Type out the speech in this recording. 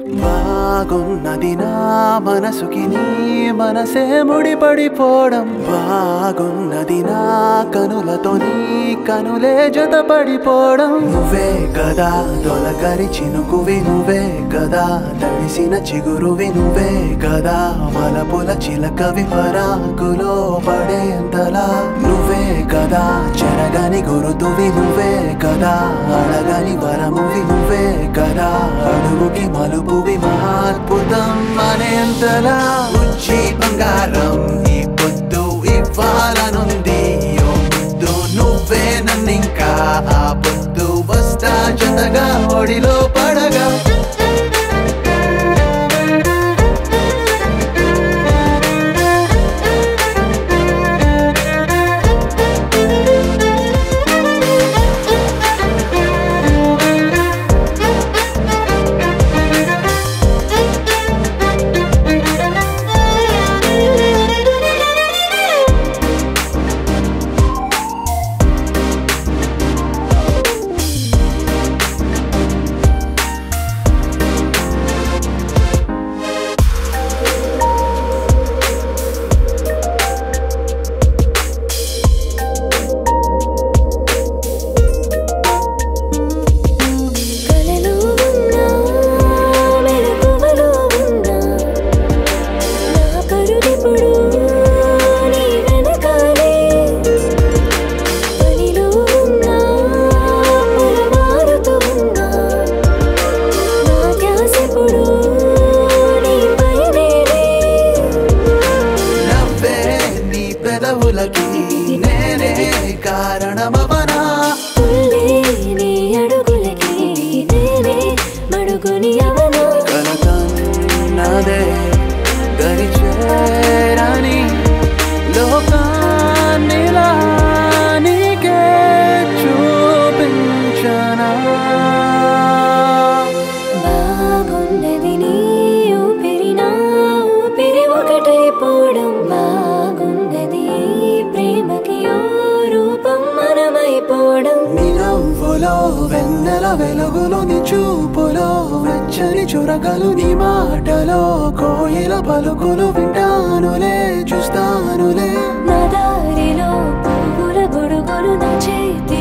బాగున్నది నా మనసుకి నీ మనసే ముడిపడిపోవడం బాగున్నది నా కనులతో నీ కనులే జతపడిపోవడం నువ్వే కదా తొలకరి చినుకువి నువ్వే కదా తడిసిన చిగురువి నువ్వే కదా వలపుల చిలకవి పరాకులో పడేంతలా నువ్వే కదా చెరగని గురుతువి నువ్వే కదా అడగని వరమువి నువ్వే కదా అడుగుకి మలుపువి మహాద్భుతం అనేంతలా ఉచ్చి బంగారం ఈ పొద్దు ఇవ్వాలనుంది ఓ ముద్దు నువ్వే నన్నింకా ఆ పొద్దు వస్తా జతగా ఒడిలో పడగా కలలో ఉన్నా మెలకువలో ఉన్నా నా కరుడిప్పుడు నీ వెనకాలే పనిలో ఉన్నా పొలమారుతూ ఉన్నా నా ధ్యాసెప్పుడు నీ పైనేలే నవ్వే నీ పెదవులకి నేనే కారణమవనా పుల్లే నీ అడుగులకి నేనే మడుగుని అవనా కలకన్నదే గరిచేరని లోకాన్నిలా నీకే చూపించనా బాగున్నది నీ ఊపిరి నా ఊపిరి ఒకటైపోవడం బాగున్నది ఈ ప్రేమకి ఓ రూపం మనమైపోవడం నీ నవ్వులో వెన్నెల వెలుగులు నీ చూపులో వెచ్చని చురకలు నీ మాటలో కోయిల పలుకులు వింటానులే చూస్తానులే నా దారిలో పువ్వుల గొడుగులు నా చేతి